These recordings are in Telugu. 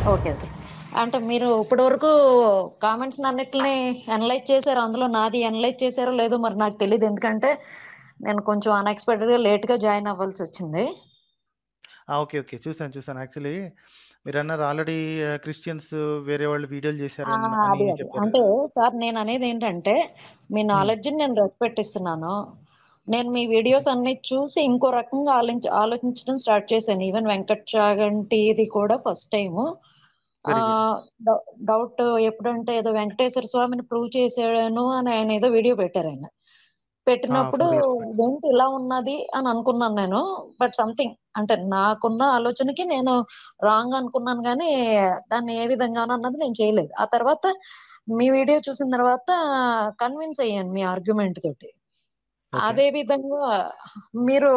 ఓకే. ఓకే. అంటే మీరు ఇప్పటి వరకు కామెంట్స్ అన్నిటిని అనలైజ్ చేసారు. అందులో నాది అనలైజ్ చేసారో లేదో మరి నాకు తెలీదు. ఎందుకంటే నేను కొంచెం అన్‌ఎక్స్‌పెక్టెడ్‌గా లేట్‌గా జాయిన్ అవ్వాల్సొచ్చింది. ఆ! ఓకే. ఓకే. చూసాను. చూసాను. యాక్చువల్లీ మీరన్నారు ఆల్రెడీ ఆహ్, క్రిస్టియన్స్ వేరే వాళ్ళు వీడియోలు చేశారు ఆ! అన్ అని అది. అది. చెప్పారు అంటే కదా! సార్ నేననేదేంటంటే మీ హ్మ్. నాలెడ్జ్‌ని నేను రెస్పెక్ట్ ఇస్తున్నాను. నేను మీ ఓకే. వీడియోస్ అన్నీ చూసి ఇంకో రకంగా ఆలించ ఆలోచించడం స్టార్ట్ చేశాను. ఈవెన్ వెంకట్ చాగంటిది కూడా ఫస్ట్ టైము. Very good. ఆహ్, డౌ డౌట్ ఎప్పుడంటే ఏదో వెంకటేశ్వర స్వామిని ప్రూవ్ చేసాను అని ఆయన ఏదో వీడియో పెట్టారాయన. ఆ! పెట్టినప్పుడు 4 ఇయర్స్ బ్యాక్. ఇదేంటి ఇలా ఉన్నది అని అనుకున్నాను నేను. బట్ సంథింగ్ అంటే నాకున్న ఆలోచనకి నేను రాంగ్ అనుకున్నాను గానీ, దాన్ని ఏ విధంగాను అన్నది నేను చేయలేదు. ఆ తర్వాత మీ వీడియో చూసిన తర్వాత కన్విన్స్ అయ్యాను మీ ఆర్గ్యుమెంట్ తోటి. ఓకే. అదే విధంగా మీరు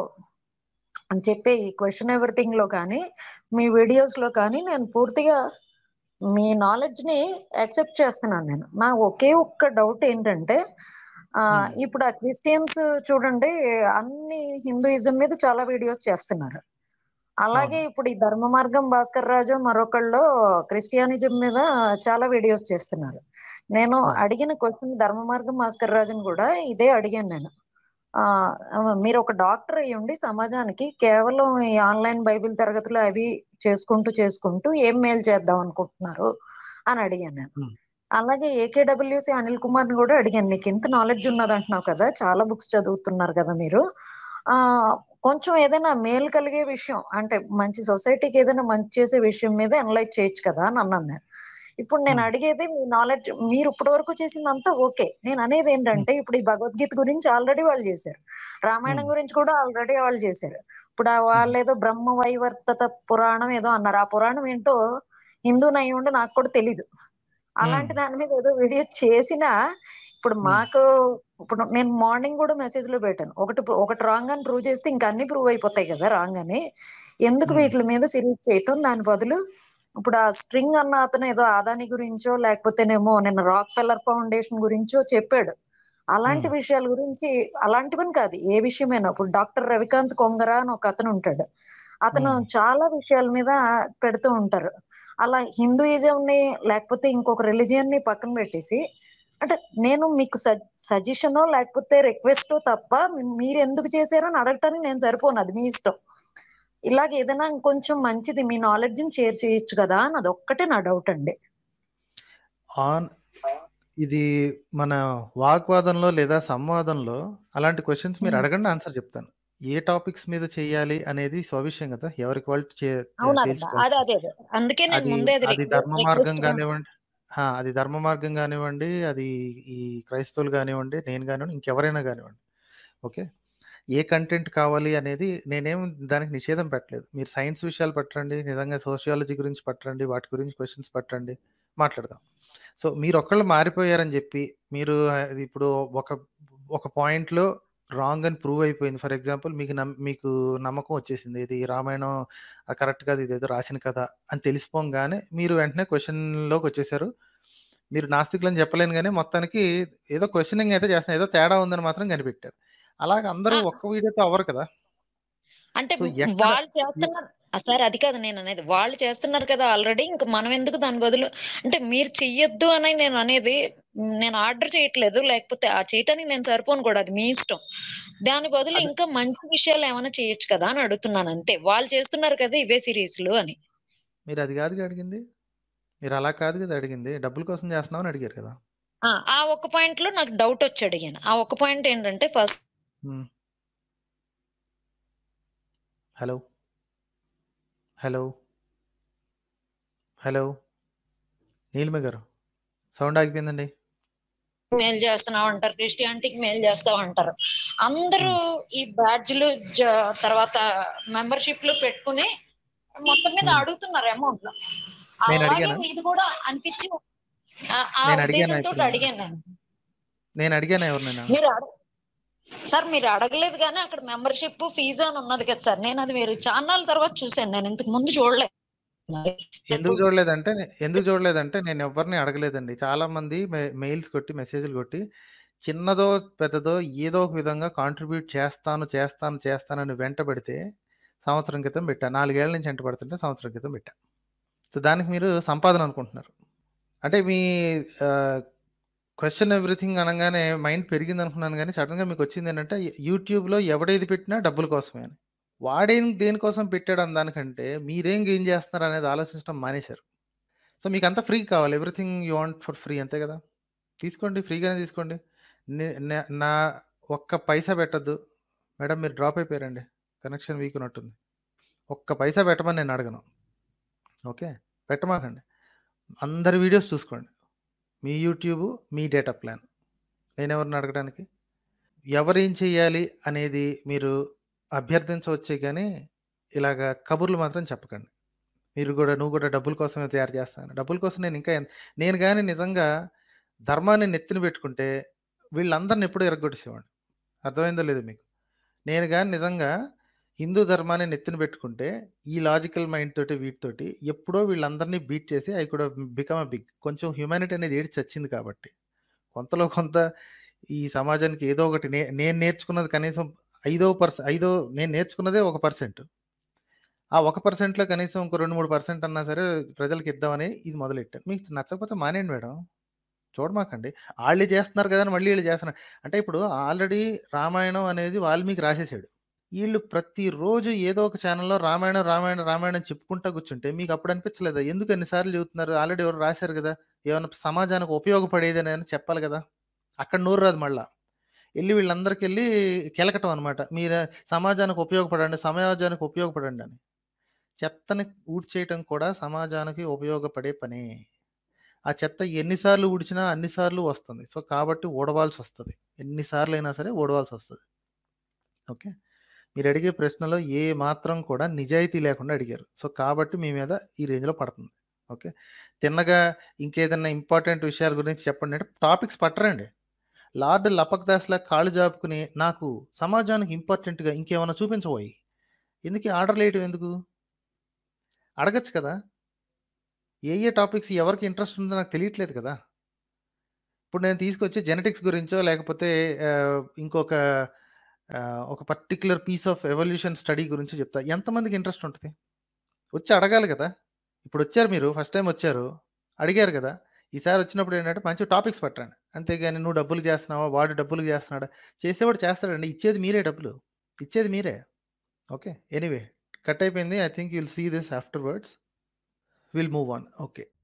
చెప్పే ఈ క్వెషన్ ఎవ్రీథింగ్‌లో కానీ, మీ వీడియోస్‌లో కానీ నేను పూర్తిగా మీ నాలెడ్జ్‌ని యాక్సెప్ట్ చేస్తున్నాను నేను. నా ఒకే ఒక్క డౌట్ ఏంటంటే ఆహ్, హ్మ్. ఇప్పుడు ఆ క్రిస్టియన్స్ చూడండి అన్ని హిందూయిజం మీద చాలా వీడియోస్ చేస్తున్నారు. అలాగే అవును. ఇప్పుడు ఈ ధర్మ మార్గం భాస్కర్ రాజు మరొకళ్ళు క్రిస్టియానిజం మీద చాలా వీడియోస్ చేస్తున్నారు. నేను అవును. అడిగిన క్వెషన్ ధర్మ మార్గం భాస్కర్ రాజుని కూడా ఇదే అడిగాను నేను. ఆహ్, ఆహ్, మీరొక డాక్టర్ అయ్యుండి సమాజానికి కేవలం ఈ ఆన్‌లైన్ బైబిల్ తరగతులు అవి చేసుకుంటూ, చేసుకుంటూ ఏం మేలు చేద్దాం అనుకుంటున్నారు అని అడిగాను నేను. హ్మ్. అలాగే ఏకేడబ్ల్యూసీ అనిల్ కుమార్‌ని కూడా అడిగాను. నీకింత నాలెడ్జ్ ఉన్నదంటున్నావు కదా! చాలా బుక్స్ చదువుతున్నారు కదా మీరు. ఆహ్, కొంచెం ఏదైనా మేలు కలిగే విషయం అంటే మంచి సొసైటీకి ఏదైనా మంచి చేసే విషయం మీద అనలైజ్ చేయొచ్చు కదా! అని అన్నాను నేను. ఇప్పుడు నేను హ్మ్. అడిగేది మీ నాలెడ్జ్ మీరు ఇప్పటి వరకు చేసిందంతా ఓకే. నేను హ్మ్. అనేదేంటంటే ఇప్పుడు ఈ భగవద్గీత గురించి ఆల్రెడీ వాళ్ళు చేశారు. రామాయణం హ్మ్. గురించి కూడా ఆల్రెడీ వాళ్ళు చేశారు. ఇప్పుడు ఆ హుహు. వాళ్ళేదో బ్రహ్మ వైవర్తత పురాణం ఏదో అన్నారు. ఆ పురాణం ఏంటో హిందూనయ్యుండి నాకు కూడా తెలీదు. అలాంటి హ్మ్. దాని మీద ఏదో వీడియో చేసినా ఇప్పుడు హ్మ్. మాకు ఇప్పుడు నేను మార్నింగ్ గూడా మెసేజ్‌లో పెట్టాను. ఒకటి ప్ ఒకటి రాంగ్ అని ప్రూవ్ చేస్తే ఇంక అన్నీ ప్రూవ్ అయిపోతాయి కదా! రాంగ్ అని. ఎందుకు హ్మ్. వీటిల మీద సీరీస్ చేయటం దాని బదులు ఇప్పుడు ఆ స్ట్రింగ్ అన్న అతను ఏదో అదాని గురించో లేకపోతేనేమో నిన్న రాక్ ఫెల్లర్ ఫౌండేషన్ గురించో చెప్పాడు. అలాంటి హ్మ్. విషయాల గురించి అలాంటివని కాదు. ఏ విషయమైనా ఇప్పుడు డాక్టర్ రవికాంత్ కొంగర అని ఒకతను ఉంటాడు. అతను హ్మ్. చాలా విషయాల మీద పెడుతూ ఉంటారు. అలా హిందూయిజంని లేకపోతే ఇంకొక రిలిజియన్‌ని పక్కన పెట్టేసి అంటే నేను మీకు సజ్ సజెషనో లేకపోతే రిక్వెస్టో తప్ప మీరెందుకు చేశారు అని అడగటానికి నేను సరిపోను. అది మీ ఇష్టం. ఇలాగ ఏదైనా ఇంకొంచెం మంచిది మీ నాలెడ్జ్‌ని షేర్ చేయొచ్చు కదా! అని అదొక్కటే నా డౌట్ అండి. ఆన్ ఇది మన వాగ్వాదంలో లేదా సంవాదంలో అలాంటి క్వెషన్స్ మీరు హ్మ్. అడగండి ఆన్సర్ చెప్తాను. ఏ టాపిక్స్ మీద చేయాలి అనేది స్వవిషయం కదా! ఎవరికి వాళ్ళు చే అవును. అదే. అదే. తేల్చుకోవాల్సింది. అదే. అదే. అందుకే నేను అది ముందే అది అది రిక్వె ధర్మ మార్గం రిక్వెస్ట్‌గా గానివ్వండి ఆ! అది ధర్మ మార్గం గానివ్వండి, అది ఈ క్రైస్తవులు గానివ్వండి, నేను గానివ్వండి, ఇంకెవరైనా గానివ్వండి. ఓకే. ఏ కంటెంట్ కావాలి అనేది నేనేం దానికి నిషేధం పెట్టలేదు. మీరు సైన్స్ విషయాలు పట్టరండి, నిజంగా సోషియాలజీ గురించి పట్టరండి, వాటి గురించి క్వెషన్స్ పట్టండి, మాట్లాడదాం. సో, మీరొక్కళ్ళు మారిపోయారని జెప్పి, మీరు ఆహ్, ఇప్పుడు ఒక ఒక పాయింట్‌లో రాంగ్ అని ప్రూవ్ అయిపోయింది. ఫర్ ఎగ్జాంపుల్ మీకు నమ్ మీకు నమ్మకం వచ్చేసింది. ఇది రామాయణం ఆహ్, కరెక్ట్ కాదు. ఇదేదో రాసిన కథ అని తెలిసిపోంగానే మీరు వెంటనే క్వెషన్‌లోకొచ్చేసారు. మీరు నాస్తికులని చెప్పలేను గానీ, మొత్తానికి ఏదో క్వెషనింగ్ అయితే చేస్తున్నారు. ఏదో తేడా ఉందని మాత్రం కనిపెట్టారు. అలాగ అందరూ ఆ! ఒక్క వీడియోతో అవ్వరు కదా! అంటే సో, హ్మ్, ఎక్కడ వాళ్ళు ఎ చేస్తున్నారు ఆ! సార్ అది కాదు నేననేది. వాళ్ళు చేస్తున్నారు కదా ఆల్రెడీ. ఇంక మనం ఎందుకు దాని బదులు అంటే మీరు చెయ్యొద్దు అని నేననేది హ్మ్, నేను ఆర్డర్ చేయట్లేదు. లేకపోతే ఆ చేయటానికి నేను సరిపోను కూడా అది మీ ఇష్టం. దాని బదులు అదే ఇంకా మంచి విషయాలేమైనా చేయొచ్చు కదా అని అడుగుతున్నాను అంతే. వాళ్ళు చేస్తున్నారు కదా ఇవే సీరీస్‌లు అని. మీరది గాదుగా అడిగింది. మీరలా కాదు గదా అడిగింది. డబ్బుల కోసం చేస్తున్నావని అడిగారు కదా! ఆ! ఆ ఒక్క పాయింట్‌లో నాకు డౌటొచ్చి అడిగాను. ఆ ఒక్క పాయింట్ ఏంటంటే ఫస్ట్ హ్మ్. హలో. హలో. హలో. నీలిమ గారు. సౌండ్ ఆగిపోయిందండి. మేలు చేస్తున్నామంటారు. క్రిస్టియానిటీకి మేలు చేస్తామంటారు. అందరూ హ్మ్. ఈ బ్యాడ్జ్‌లు జ తర్వాత మెంబర్‌షిప్‌లు పెట్టుకొని మొత్తం మీద హ్మ్. అడుగుతున్నారు అమౌంట్‌లు. అలాగే నేనడిగానా? మీది కూడా అనిపిచ్చి ఆ ఆ నేనడిగానా ఉద్దేశంతోటి ఎప్పుడైనా? అడిగాను నేను. నేనడిగానా ఎవరినైనా? మీరు అడ సార్ మీరు అడగలేదు గానీ అక్కడ మెంబర్‌షిప్ ఫీజు అని ఉన్నది కదా సార్. నేనది మీరు చాన్నాళ్ళ తర్వాత చూసాను. నేను ఇంతకు ముందు చూడలే. మరి ఎందుకు ఇప్పుడు చూడలేదంటే ఎందుకు చూడలేదంటే నేనెవ్వరిని అడగలేదండి. చాలామంది మె మెయిల్స్ కొట్టి, మెసేజ్‌లు కొట్టి చిన్నదో, పెద్దదో ఏదో ఒక విధంగా కాంట్రిబ్యూట్ చేస్తాను, చేస్తాను, చేస్తానని వెంటబడితే సంవత్సరం క్రితం పెట్టా. 4 ఏళ్ల నుంచి వెంటబడుతుంటే సంవత్సరం క్రితం పెట్టా. సో, దానికి మీరు సంపాదన అనుకుంటున్నారు. అంటే మీ ఆహ్, క్వెషన్ ఎవ్రీథింగ్ అనంగానే మైండ్ పెరిగిందనుకున్నాను గానీ, సడెన్‌గా మీకొచ్చిందేంటంటే యూట్యూబ్‌లో ఎవడేది పెట్టినా డబ్బుల కోసమే అని. వాడేం దేనికోసం పెట్టాడన్న దానికంటే మీరేం గెయిన్ చేస్తున్నారనేది ఆలోచించడం మానేశారు. సో, మీకంతా ఫ్రీ కావాలి. Everything you want for free అంతే గదా! తీసుకోండి. ఫ్రీగానే తీసుకోండి. నే న నా ఒక్క పైసా పెట్టొద్దు. మేడం మీరు డ్రాప్ అయిపోయారండి. కనెక్షన్ వీక్ ఉన్నట్టుంది. ఒక్క పైసా పెట్టమని నేను అడగను. ఓకే. పెట్టమాకండి. అందరి వీడియోస్ చూసుకోండి. మీ యూట్యూబ్, మీ డేటా ప్లాన్. నేనెవరిని అడగడానికి? ఎవరేం చేయాలి అనేది మీరు అభ్యర్థించవచ్చే గానీ, ఇలాగ కబుర్లు మాత్రం చెప్పకండి. మీరు గూడా నువ్వు గూడా డబ్బుల కోసమే తయారు చేస్తాను. డబ్బుల కోసం నేను ఇంకా ఎన్ నేను గాని నిజంగా ధర్మాన్ని నెత్తిన పెట్టుకుంటే వీళ్ళందరిని ఎప్పుడో ఇరగ్గొట్టేసేవాడిని. అర్థమైందో లేదో మీకు. నేను గాని నిజంగా హిందూ ధర్మాన్ని నెత్తిన పెట్టుకుంటే ఈ లాజికల్ మైండ్ తోటి వీటితోటి ఎప్పుడో వీళ్ళందరిని బీట్ చేసి I could have become a big. కొంచెం హ్యుమానిటీ అనేది ఏడి చచ్చింది కాబట్టి. కొంతలో కొంత ఈ సమాజానికి ఏదో ఒకటి నే నేను నేర్చుకున్నది కనీసం ఐదో పర్సె ఐదో నేను నేర్చుకున్నదే ఒక పర్సెంట్. ఆ ఒక పర్సెంట్‌లో కనీసం ఇంకో 2, 3% అన్నా సరే ప్రజలకి ఇద్దామని ఇది మొదలెట్టాను. మీకు నచ్చకపోతే మానేయండి మేడం. చూడమాకండి. ఆళ్ళే చేస్తున్నారు కదా! అని మళ్ళీ ఈళ్ళు చేస్తున్నారు. అంటే ఇప్పుడు ఆల్రెడీ రామాయణం అనేది వాల్మీకి రాసేసాడు. ఈళ్ళు ప్రతిరోజు ఏదో ఒక ఛానెల్‌లో రామాయణం, రామాయణం, రామాయణం చెప్పుకుంటా కూర్చుంటే మీకు అప్పుడు అనిపించలేదా? ఎందుకు అన్ని సార్లు చెబుతున్నారు? ఆల్రెడీ ఎవరో రాసారు గదా! ఏమన్నా సమాజానికి ఉపయోగపడేదని చెప్పాలి గదా! అక్కడ నోరు రాదు మళ్ళా. ఎళ్లి వీళ్ళందరికెళ్లి కెలకటం అన్నమాట. మీరు సమాజానికి ఉపయోగపడండి, సమాజానికి ఉపయోగపడండి అని. చెత్తని ఊడ్చేయటం కూడా సమాజానికి ఉపయోగపడే పనే. ఆ చెత్త ఎన్ని సార్లు ఊడ్చినా అన్ని సార్లు వస్తుంది. సో, కాబట్టి ఊడవాల్సొస్తది. ఎన్ని సార్లయినా సరే ఊడవాల్సొస్తది. ఓకే. మీరడిగే ప్రశ్నలో ఏ మాత్రం కూడా నిజాయితీ లేకుండా అడిగారు. సో, కాబట్టి మీ మీద ఈ రేంజ్‌లో పడుతుంది. ఓకే. తిన్నగా ఇంకేదన్నా ఇంపార్టెంట్ విషయాల గురించి చెప్పండి అంటే టాపిక్స్ పట్టరండి. లార్డ్ లపక్‌దాస్‌లా కాళ్ళు జాపుకొని నాకు సమాజానికి ఇంపార్టెంట్‌గా ఇంకేమన్నా చూపించవోయి. ఎందుకు ఈ ఆర్డర్‌లేయటం ఎందుకు? అడగొచ్చు కదా! ఏ ఏ టాపిక్స్ ఎవరికి ఇంట్రెస్ట్ ఉందో నాకు తెలియట్లేదు కదా! ఇప్పుడు నేను తీసుకొచ్చి జెనెటిక్స్ గురించో లేకపోతే ఆహ్, ఇంకొక ఆహ్, ఒక particular piece of evolution study గురించి చెప్తా. ఎంతమందికి ఇంట్రెస్ట్ ఉంటది? వచ్చి అడగాలి గదా! ఇప్పుడొచ్చారు మీరు ఫస్ట్ టైమ్ వచ్చారు. అడిగారు గదా! ఈసారి వచ్చినప్పుడు ఏంటంటే మంచి టాపిక్స్ పట్టండి. అంతేగాని నువ్వు డబ్బులకి చేస్తున్నావా? వాడు డబ్బులకి చేస్తున్నాడా? చేసేవాడు చేస్తాడండి. ఇచ్చేది మీరే డబ్బులు. ఇచ్చేది మీరే. ఓకే. ఎనీవే కట్ అయిపోయింది. I think you will see this afterwards. Will move on. Okay.